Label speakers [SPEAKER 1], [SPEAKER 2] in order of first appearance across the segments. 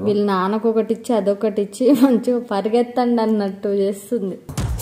[SPEAKER 1] వీళ్ళ నాన్నకు ఒకటి ఇచ్చి అదొకటి ఇచ్చి మంచిగా పరిగెత్తండి అన్నట్టు చేస్తుంది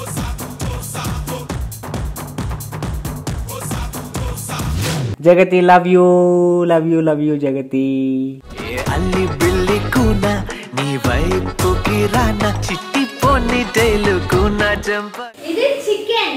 [SPEAKER 2] Jagathi love you love you love you Jagathi
[SPEAKER 3] ఏ అల్లి బిల్లి కూన నీ వైపుకి రాన చిట్టి పొన్ని తేలుకున్న చంప
[SPEAKER 1] ఇది చికెన్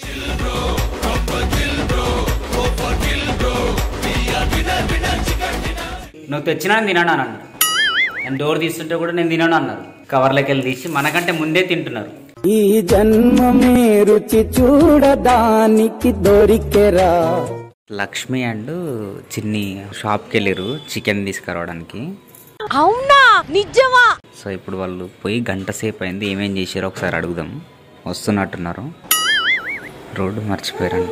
[SPEAKER 2] నువ్వు తెచ్చినా తినను అని అన్నారు నేను డోర్ తీస్తుంటే కూడా నేను తినను అన్నారు కవర్లోకి వెళ్ళి తీసి మనకంటే ముందే తింటున్నారు
[SPEAKER 4] ఈ జన్మమే రుచి చూడడానికి దొరికెరా
[SPEAKER 2] లక్ష్మి అండ్ చిన్ని షాప్కి వెళ్ళారు చికెన్ తీసుకురావడానికి
[SPEAKER 5] అవునా నిజమా
[SPEAKER 2] సో ఇప్పుడు వాళ్ళు పోయి గంట సేపు అయింది ఏమేం చేశారో ఒకసారి అడుగుదాం వస్తున్నట్టున్నారు రోడ్డు మర్చిపోయారంట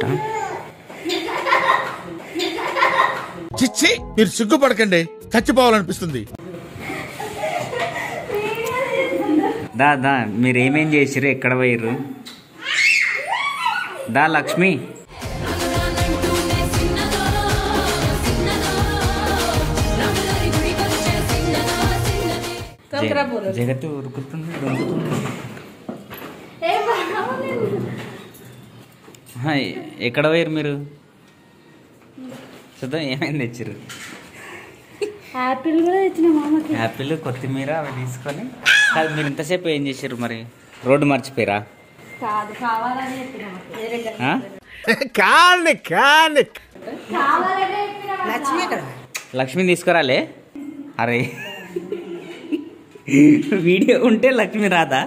[SPEAKER 6] చిచ్చి మీరు సిగ్గుపడకండి చచ్చిపోవాలనిపిస్తుంది
[SPEAKER 2] దా దా మీరు ఏమేం చేసిర్రు ఎక్కడ పోయిర్రు దా లక్ష్మి జగ- జగత్తు ఉరుకుతుంది దొరుకుతుంది హాయ్, ఎక్కడ పోయారు మీరు చూద్దాం ఏమైంది తెచ్చిర్రు
[SPEAKER 1] యాపిల్ కూడా తెచ్చిన మామకి
[SPEAKER 2] యాపిల్ కొత్తిమీర అవి తీసుకొని కాదు మీరు ఇంతసేపు ఏం చేశారు మరి రోడ్డు మర్చిపోయారా
[SPEAKER 1] కాదు కావాలని చెప్పిన
[SPEAKER 2] ఆ?
[SPEAKER 6] కానీ కానీ
[SPEAKER 1] కావాలనే చెప్పిన
[SPEAKER 2] లక్ష్మి తీసుకురాలే అరే వీడియో ఉంటే లక్ష్మి రాదా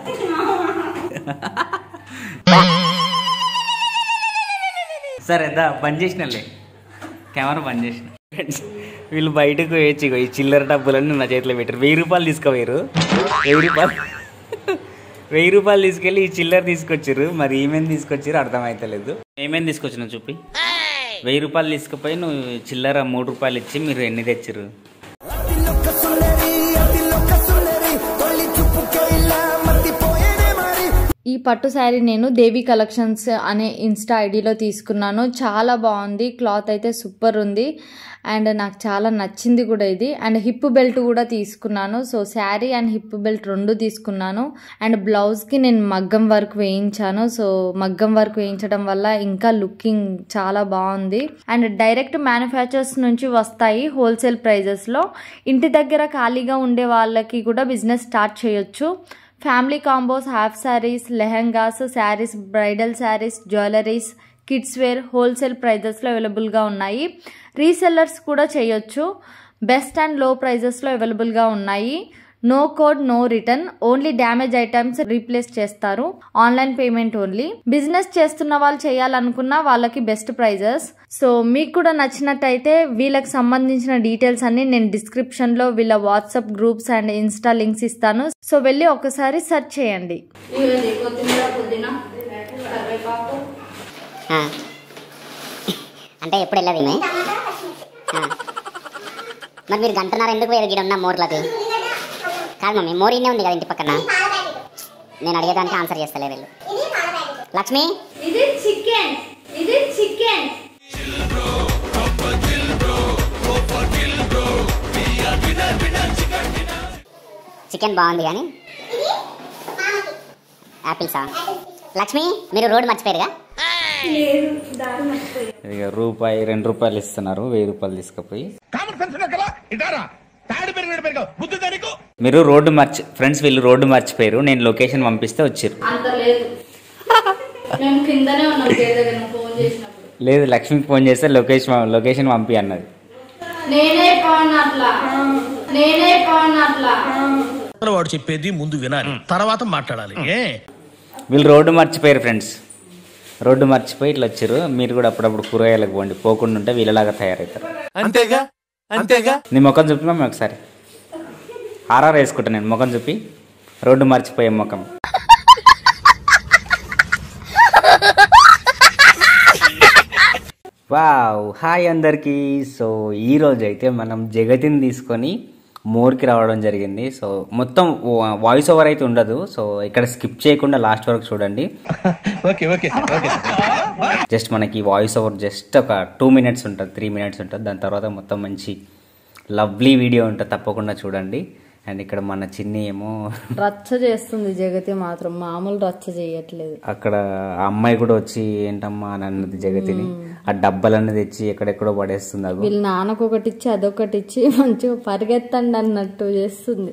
[SPEAKER 2] సరే దా బంద్ చేసినలే కెమెరా బంద్ చేసిన ఫ్రెండ్స్ వీళ్ళు బయటకు వేయచ్చు ఇగో ఈ చిల్లర డబ్బులన్నీ నా చేతిలో పెట్టారు వెయ్యి రూపాయలు తీసుకోవేరు వెయ్యి రూపాయలు వెయ్యి రూపాయలు తీసుకెళ్ళి ఈ చిల్లర తీసుకొచ్చారు మరి ఏమేమి తీసుకొచ్చారు అర్థమైతలేదు ఏమేమి తీసుకొచ్చినా చూపి వెయ్యి రూపాయలు తీసుకుపోయి నువ్వు చిల్లర మూడు రూపాయలు ఇచ్చి మీరు ఎన్ని తెచ్చారు
[SPEAKER 1] ఈ పట్టు శారీ నేను దేవి కలెక్షన్స్ అనే ఇన్స్టా ఐడిలో తీసుకున్నాను చాలా బాగుంది క్లాత్ అయితే సూపర్ ఉంది అండ్ నాకు చాలా నచ్చింది కూడా ఇది అండ్ హిప్ బెల్ట్ కూడా తీసుకున్నాను so sari and hip belt రెండు తీసుకున్నాను అండ్ బ్లౌజ్కి నేను మగ్గం వర్క్ వేయించాను సో మగ్గం వర్క్ వేయించడం వల్ల ఇంకా లుకింగ్ చాలా బాగుంది అండ్ డైరెక్ట్ మ్యానుఫ్యాక్చర్స్ నుంచి వస్తాయి హోల్సేల్ ప్రైజెస్లో ఇంటి దగ్గర ఖాళీగా ఉండే వాళ్ళకి కూడా బిజినెస్ స్టార్ట్ చేయొచ్చు family combos half sarees lehengas sarees bridal sarees jewelleries kids wear wholesale ప్రైజెస్లో అవైలబుల్గా ఉన్నాయి రీసెల్లర్స్ కూడా చేయొచ్చు బెస్ట్ అండ్ లో ప్రైజెస్లో అవైలబుల్గా ఉన్నాయి no code no return only damage items replace చేస్తారు ఆన్లైన్ పేమెంట్ ఓన్లీ బిజినెస్ చేస్తున్న వాళ్ళు చేయాలనుకున్న వాళ్ళకి బెస్ట్ ప్రైజెస్ సో మీకు కూడా నచ్చినట్టయితే వీళ్ళకి సంబంధించిన డీటెయిల్స్ అన్ని నేను డిస్క్రిప్షన్ లో వీళ్ళ WhatsApp groups and insta links ఇస్తాను సో వెళ్ళి ఒకసారి సెర్చ్ చేయండి
[SPEAKER 7] ఆ. అంటే ఎప్పుడు వెళ్ళదు ఈమె ఆ. మరి మీరు గంటన్నర ఎందుకు వేరు గిడ ఉన్న మోర్లది కాదు మమ్మీ మోర్ ఇన్నే ఉంది కదా ఇంటి పక్కన నేను అడిగేదానికి ఆన్సర్ చేస్తలే వీళ్ళు లక్ష్మి
[SPEAKER 1] ఇది చికెన్ ఇది చికెన్
[SPEAKER 7] చికెన్ బాగుంది కానీ యాపిల్సా లక్ష్మి మీరు రోడ్ మర్చిపోయారుగా
[SPEAKER 2] ఇక రూపాయి రెండు రూపాయలు ఇస్తున్నారు వెయ్యి రూపాయలు తీసుకుపోయి
[SPEAKER 6] కామన్ సెన్స్ కదా ఇటారా తాడు పెరిగినట్టు పెరిగావు బుద్ధి దానికి
[SPEAKER 2] మీరు రోడ్డు మర్చి ఫ్రెండ్స్ వీళ్ళు రోడ్డు మర్చిపోయారు నేను లొకేషన్ పంపిస్తే వచ్చారు
[SPEAKER 1] అంత లేదు మేము కిందనే ఉన్నాం పేరు దగ్గర నువ్వు ఫోన్ చేసినప్పుడు
[SPEAKER 2] లేదు లక్ష్మికి ఫోన్ చేస్తే లొకేషన్ లొకేషన్ పంపి అన్నది
[SPEAKER 1] నేనే పవన్ అట్లా నేనే పవన్ అట్లా
[SPEAKER 6] వాడు చెప్పేది ముందు వినాలి తర్వాత మాట్లాడాలి ఏ
[SPEAKER 2] వీళ్ళు రోడ్డు మర్చిపోయారు ఫ్రెండ్స్ రోడ్డు మర్చిపోయి ఇట్లా వచ్చారు మీరు కూడా అప్పుడప్పుడు కూరగాయలకు పోండి పోకుండా ఉంటే వీళ్ళలాగా తయారవుతారు
[SPEAKER 3] అంతేగా అంతేగా
[SPEAKER 2] నీ ముఖం చూపి మమ్మీ ఒకసారి ఆర్ఆర్ వేసుకుంటా నేను ముఖం చూపి రోడ్డు మర్చిపోయే ముఖం వావ్ హాయ్ అందరికీ సో ఈ రోజు అయితే మనం జగతిని తీసుకొని మోర్కి రావడం జరిగింది సో మొత్తం వాయిస్ ఓవర్ అయితే ఉండదు సో ఇక్కడ స్కిప్ చేయకుండా లాస్ట్ వరకు చూడండి
[SPEAKER 6] ఓకే ఓకే ఓకే
[SPEAKER 2] జస్ట్ మనకి వాయిస్ ఓవర్ జస్ట్ ఒక టూ మినిట్స్ ఉంటుంది త్రీ మినిట్స్ ఉంటుంది దాని తర్వాత మొత్తం మంచి లవ్లీ వీడియో ఉంటుంది తప్పకుండా చూడండి అండ్ ఇక్కడ మన చిన్ని ఏమో
[SPEAKER 1] రచ్చ చేస్తుంది జగతి మాత్రం మామూలు రచ్చ చేయట్లేదు
[SPEAKER 2] అక్కడ ఆ అమ్మాయి కూడా వచ్చి ఏంటమ్మా అని అన్నది జగతిని ఆ డబ్బాలన్నీ తెచ్చి ఎక్కడెక్కడో పడేస్తుంది అగో
[SPEAKER 1] వీళ్ళ నాన్నకు ఒకటి ఇచ్చి అదొకటి ఇచ్చి మంచిగా పరిగెత్తండి అన్నట్టు చేస్తుంది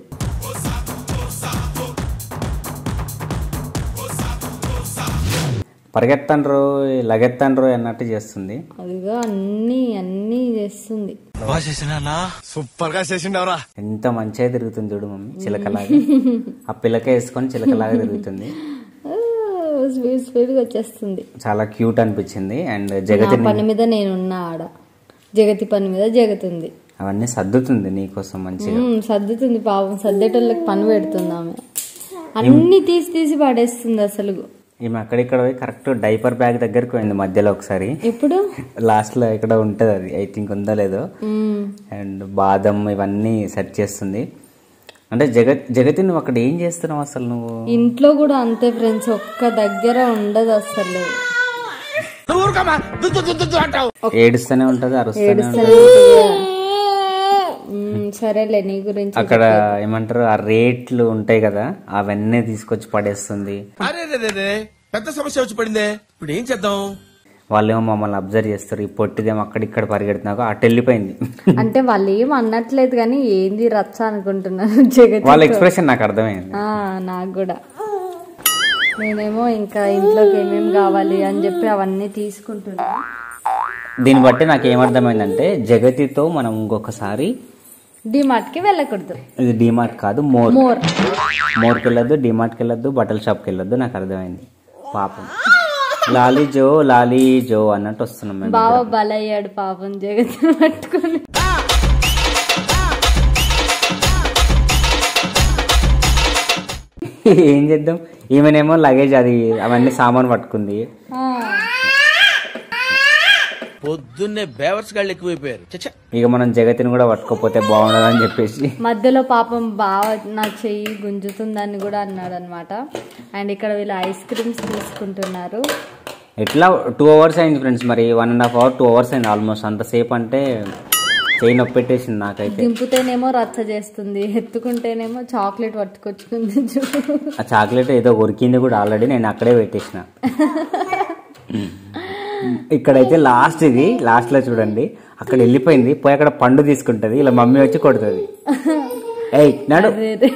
[SPEAKER 2] పరిగెత్తండ్రు లగెత్తండ్రు అన్నట్టు చేస్తుంది
[SPEAKER 1] అదిగా అన్ని అన్ని చేస్తుంది
[SPEAKER 6] సూపర్ గా చేసిండవరా
[SPEAKER 2] ఎంత మంచిగా తిరుగుతుంది చూడు మమ్మీ చిలకలాగా ఆ పిల్లక వేసుకొని చిలకలాగా తిరుగుతుంది
[SPEAKER 1] స్పీడ్ స్పీడ్గా వచ్చేస్తుంది
[SPEAKER 2] చాలా క్యూట్ అనిపించింది అండ్
[SPEAKER 1] నా
[SPEAKER 2] జగతిని
[SPEAKER 1] పని మీద నేనున్నా ఆడ జగతి పని మీద జగతి ఉంది
[SPEAKER 2] అవన్నీ సర్దుతుంది నీకోసం మంచిగా
[SPEAKER 1] ఉమ్, సర్దుతుంది పాపం సర్దేటోళ్ళకి పని పెడుతుంది ఆమె అన్ని తీసి తీసి పడేస్తుంది అసలు
[SPEAKER 2] ఈమె అక్కడిక్కడ పోయి కరెక్ట్ డైపర్ బ్యాగ్ దగ్గరికి పోయింది మధ్యలో ఒకసారి
[SPEAKER 1] ఎప్పుడు
[SPEAKER 2] లాస్ట్ లో ఇక్కడ ఉంటది అది ఐ థింక్ ఉందో లేదో
[SPEAKER 1] ఉమ్,
[SPEAKER 2] అండ్ బాదం ఇవన్నీ సెట్ చేస్తుంది అంటే జగత్ జగతి నువ్వు అక్కడ ఏం చేస్తున్నావు అసలు నువ్వు
[SPEAKER 1] ఇంట్లో కూడా అంతే ఫ్రెండ్స్ ఒక్క దగ్గర ఉండదు అసలు
[SPEAKER 2] ఏడుస్తూనే ఉంటది అరుస్తూనే ఉంటది
[SPEAKER 1] ఉమ్, సరేలే నీ గురించి
[SPEAKER 2] అక్కడ ఏమంటారు ఆ రేట్లు ఉంటాయి కదా అవన్నీ తీసుకొచ్చి పడేస్తుంది
[SPEAKER 6] అరే రే రే రే పెద్ద సమస్య వచ్చి పడిందే ఇప్పుడు ఏం చేద్దాం
[SPEAKER 2] వాళ్ళేమో మమ్మల్ని అబ్జర్వ్ చేస్తారు ఈ పొట్టిదేమో అక్కడిక్కడ పరిగెడుతున్నాక అటు వెళ్ళిపోయింది
[SPEAKER 1] అంటే వాళ్ళు ఏం అనట్లేదు కానీ ఏంది రచ్చ అనుకుంటున్నాను జగతి
[SPEAKER 2] వాళ్ళ ఎక్స్ప్రెషన్ నాకు అర్థమైంది
[SPEAKER 1] ఆ, నాకు కూడా నేనేమో ఇంకా ఇంట్లోకి ఏమేమి కావాలి అని చెప్పి అవన్నీ తీసుకుంటున్నా
[SPEAKER 2] దీన్ని బట్టి నాకు ఏమర్థమైందంటే జగతితో మనం ఇంకొకసారి
[SPEAKER 1] డిమార్ట్కి వెళ్ళకూడదు
[SPEAKER 2] ఇది డిమార్ట్ కాదు మోర్
[SPEAKER 1] మోర్
[SPEAKER 2] మోర్కి వెళ్ళొద్దు డిమార్ట్కి వెళ్ళొద్దు బట్టల షాప్కి వెళ్ళొద్దు నాకు అర్థమైంది పాపం లాలీ జో లాలీ జో అన్నట్టు వస్తున్నాం మేము
[SPEAKER 1] బావ బలయ్యాడు పాపం జగత్ పట్టుకొని
[SPEAKER 2] ఏం చేద్దాం ఈమెనేమో లగేజ్ అది అవన్నీ సామాన్ పట్టుకుంది
[SPEAKER 1] ఆ,
[SPEAKER 6] పొద్దున్నే బేవర్స్ గాళ్ళు ఎక్కువైపోయారు చచ్చా
[SPEAKER 2] ఇక మనం జగతిని కూడా పట్టుకోపోతే బాగుండదు అని చెప్పేసి
[SPEAKER 1] మధ్యలో పాపం బావ నా చెయ్యి గుంజుతుందని కూడా అన్నాడు అనమాట అండ్ ఇక్కడ వీళ్ళు ఐస్ క్రీమ్స్ తీసుకుంటున్నారు
[SPEAKER 2] ఎట్లా టూ అవర్స్ అయింది ఫ్రెండ్స్ మరి one and half hour two hours అయింది ఆల్మోస్ట్ అంతసేపు అంటే చేయి నొప్పి పెట్టేసింది నాకైతే
[SPEAKER 1] దింపుతేనేమో రచ్చ చేస్తుంది ఎత్తుకుంటేనేమో చాక్లెట్ పట్టుకొచ్చుకుంది చూడు
[SPEAKER 2] ఆ చాక్లెట్ ఏదో ఉరికింది కూడా ఆల్రెడీ నేను అక్కడే పెట్టేసిన ఇక్కడైతే లాస్ట్ ఇది లాస్ట్ లో చూడండి అక్కడ వెళ్ళిపోయింది పోయి అక్కడ పండు తీసుకుంటది ఇలా మమ్మీ వచ్చి కొడుతుంది ఏయ్ నాడు
[SPEAKER 1] అదే అదే.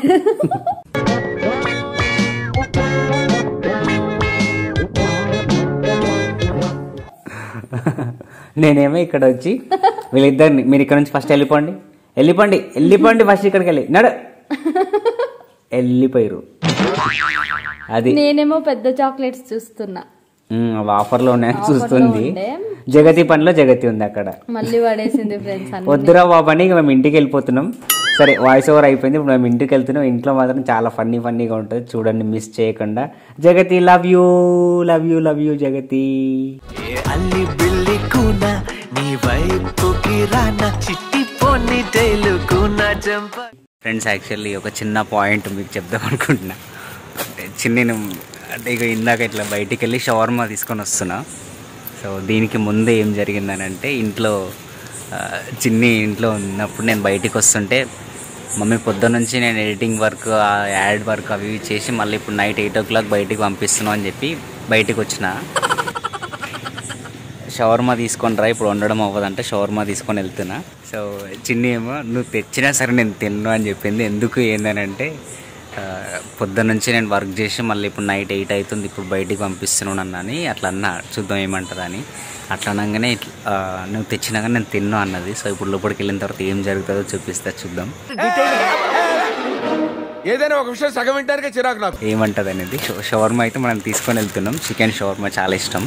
[SPEAKER 2] నేనేమో ఇక్కడ వచ్చి వీళ్ళిద్దరిని మీరు ఇక్కడ నుంచి ఫస్ట్ వెళ్ళిపోండి వెళ్ళిపోండి వెళ్ళిపోండి ఫస్ట్ ఇక్కడికి వెళ్ళి నడు వెళ్ళిపోయారు అది
[SPEAKER 1] నేనేమో పెద్ద చాక్లెట్స్ చూస్తున్నా
[SPEAKER 2] ఉమ్, అవి ఆఫర్లో ఉన్నాయని చూస్తుంది
[SPEAKER 1] ఉండే.
[SPEAKER 2] జగతి పనిలో జగతి ఉంది అక్కడ
[SPEAKER 1] మళ్ళీ పడేసింది ఫ్రెండ్స్ అన్ని
[SPEAKER 2] వద్దురా బాబు అని ఇక మేము ఇంటికి వెళ్ళిపోతున్నాం సరే వాయిస్ ఓవర్ అయిపోయింది ఇప్పుడు మేము ఇంటికి వెళ్తున్నాం ఇంట్లో మాత్రం చాలా ఫన్నీ ఫన్నీగా ఉంటుంది చూడండి మిస్ చేయకుండా Jagathi love you love you love you Jagathi
[SPEAKER 3] ఏ అల్లి బిల్లి కూన నీ వైపుకి రాన చిట్టి పొన్ని టైలు కూన జంప
[SPEAKER 2] ఫ్రెండ్స్ యాక్చువల్లీ ఒక చిన్న పాయింట్ మీకు చెప్దాం అనుకుంటున్నా అంటే చిన్న అంటే ఇక ఇందాక ఇట్లా బయటికి వెళ్ళి షవర్మా తీసుకొని వస్తున్నా సో దీనికి ముందే ఏం జరిగిందని అంటే ఇంట్లో ఆ, చిన్ని ఇంట్లో ఉన్నప్పుడు నేను బయటికి వస్తుంటే మమ్మీ పొద్దున్న నుంచి నేను ఎడిటింగ్ వర్క్ ఆ యాడ్ వర్క్ అవి ఇవి చేసి మళ్ళీ ఇప్పుడు నైట్ ఎయిట్ ఓ క్లాక్ బయటికి పంపిస్తున్నావు అని చెప్పి బయటికి వచ్చిన షవర్మా తీసుకొని రా ఇప్పుడు వండడం అవ్వదంటే షవర్మా తీసుకొని వెళ్తున్నా సో చిన్ని ఏమో నువ్వు తెచ్చినా సరే నేను తిన్ను అని చెప్పింది ఎందుకు ఏందనంటే ఆ, పొద్దున్న నుంచి నేను వర్క్ చేసి మళ్ళీ ఇప్పుడు నైట్ ఎయిట్ అవుతుంది ఇప్పుడు బయటికి పంపిస్తున్నాను అన్నని అట్లా అన్నా చూద్దాం ఏమంటుంది అని అట్లా అనగానే ఇట్లా, ఆ, నువ్వు తెచ్చినాక నేను తిన్ను అన్నది సో ఇప్పుడు లోపలికి వెళ్ళిన తర్వాత ఏం జరుగుతుందో చూపిస్తా చూద్దాం
[SPEAKER 6] ఏదైనా ఒక విషయం సగం వింటానికే చిరాకు నాకు
[SPEAKER 2] ఏమంటుంది అనేది ష- షవర్మా అయితే మనం తీసుకొని వెళ్తున్నాం చికెన్ షవర్మా చాలా ఇష్టం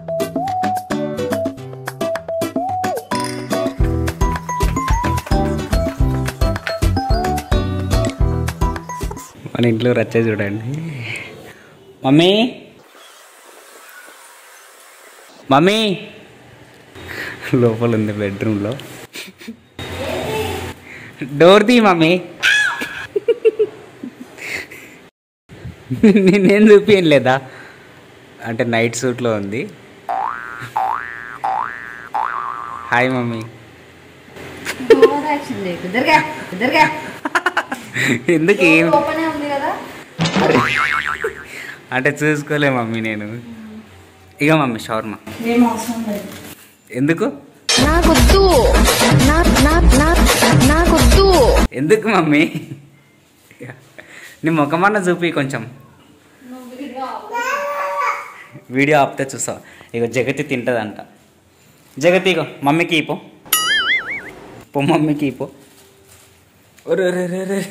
[SPEAKER 2] మన ఇంట్లో రచ్చ చూడండి మమ్మీ మమ్మీ లోపల ఉంది బెడ్రూమ్లో డోర్ తీ మమ్మీ నేనేం చూపించం లేదా అంటే నైట్ సూట్లో ఉంది హాయ్ మమ్మీ ఎందుకు ఏం
[SPEAKER 1] ఓపెనే ఉంది కదా
[SPEAKER 2] అరే అంటే చూసుకోలే మమ్మీ నేను ఇక మమ్మీ షవర్మా
[SPEAKER 1] ఏం అవసరం లేదు
[SPEAKER 2] ఎందుకు
[SPEAKER 5] నాకొద్దు నా నా నా నాకొద్దు
[SPEAKER 2] ఎందుకు మమ్మీ నీ ముఖమన్న చూపి కొంచెం వీడియో ఆపితే చూస్తావు ఇగో జగతి తింటదంట జగతి ఇగో మమ్మీకి ఇపో పో మమ్మీకి ఇపో ఒరే ఒరే ఒరే ఒరే.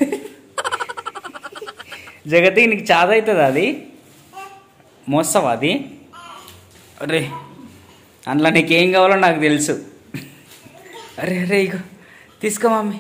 [SPEAKER 2] జగతి నీకు చాద అవుతుంది అది మోస్తావా అది అరే అందులో నీకేం కావాలో నాకు తెలుసు అరే అరే ఇగో తీసుకో మమ్మీ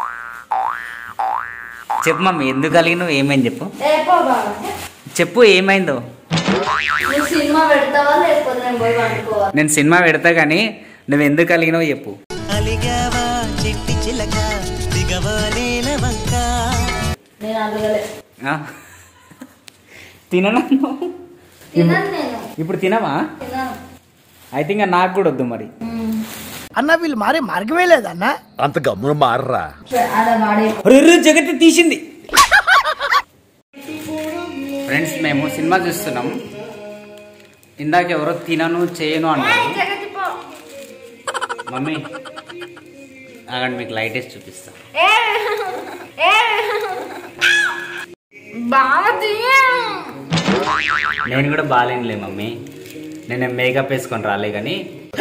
[SPEAKER 2] చెప్పు మమ్మీ ఎందుకు కలిగినావు ఏమైంది చెప్పు
[SPEAKER 1] ఏ పో బాబా
[SPEAKER 2] చెప్పు ఏమైందో
[SPEAKER 1] నువ్వు సినిమా పెడతావా లేకపోతే నేను పోయి వండుకోవాలి
[SPEAKER 2] నేను సినిమా పెడతా కానీ నువ్వు ఎందుకు కలిగినావు చెప్పు
[SPEAKER 3] అలిగావా చెట్టి చిలక దిగవలేన వంక
[SPEAKER 1] నేను అడగలే
[SPEAKER 2] ఆ? తినను
[SPEAKER 1] తినను నేను
[SPEAKER 2] ఇప్పుడు తినవా
[SPEAKER 1] తినను
[SPEAKER 2] అయితే ఇంకా నాకు కూడా వద్దు మరి
[SPEAKER 6] అన్న వీళ్ళు మారే మార్గమే లేదన్న
[SPEAKER 8] అంత గమ్మున మారరా
[SPEAKER 1] అలా వాడే
[SPEAKER 2] రుర్రు జగతి తీసింది ఫ్రెండ్స్ మేము సినిమా చూస్తున్నాం ఇందాక ఎవరో తినను చేయను అన్నారు మమ్మీ ఆగండి మీకు లైట్ వేసి చూపిస్తా
[SPEAKER 1] బాగా తీయ
[SPEAKER 2] నేను కూడా బాగాలేనులే మమ్మీ నేను మేకప్ వేసుకొని రాలే కానీ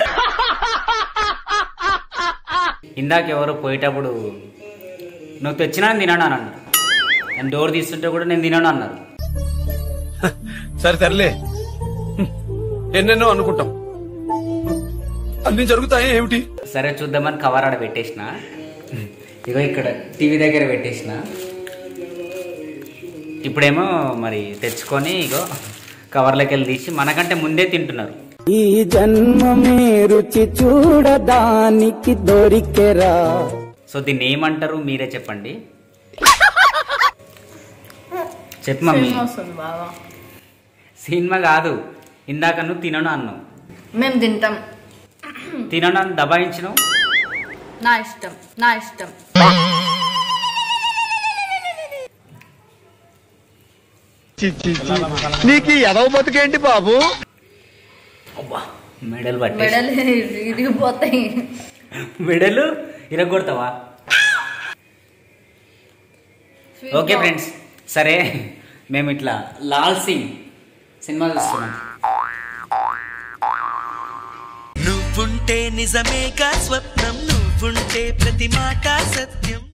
[SPEAKER 2] ఇందాక ఎవరో పోయేటప్పుడు నువ్వు తెచ్చినా నేను తినను అని అన్నారు నేను డోర్ తీస్తుంటే కూడా నేను తినను అన్నారు
[SPEAKER 8] సరే సర్లే హ్మ్. ఎన్నెన్నో అనుకుంటాం అన్ని జరుగుతాయి ఏమిటి
[SPEAKER 2] సరే చూద్దామని కవర్ ఆడ పెట్టేసిన ఇగో ఇక్కడ టీవీ దగ్గర పెట్టేసిన ఇప్పుడేమో మరి తెచ్చుకొని ఇగో కవర్లోకి వెళ్ళి తీసి మనకంటే ముందే తింటున్నారు
[SPEAKER 4] ఈ జన్మమే రుచి చూడడానికి దొరికెరా
[SPEAKER 2] సో దీన్ని ఏమంటారు మీరే చెప్పండి చెప్పు మమ్మీ
[SPEAKER 1] వస్తుంది బాగా
[SPEAKER 2] సినిమా కాదు ఇందాక నువ్వు తినను అన్నావు
[SPEAKER 1] మేము తింటాం
[SPEAKER 2] తినను అని దబాయించినావు
[SPEAKER 1] నా ఇష్టం నా ఇష్టం
[SPEAKER 8] నీకు ఎదవ బతుకేంటి బాబు
[SPEAKER 2] అబ్బా మెడల్ పట్టేసి
[SPEAKER 1] మెడలు ఇరిగిపోతాయి
[SPEAKER 2] మెడలు ఇరగొడతావా ఓకే ఫ్రెండ్స్ సరే మేము ఇట్లా లాల్ సింగ్ సినిమా చూస్తున్నాం
[SPEAKER 3] నువ్వుంటే నిజమేగా స్వప్నం నువ్వుంటే ప్రతి మాట సత్యం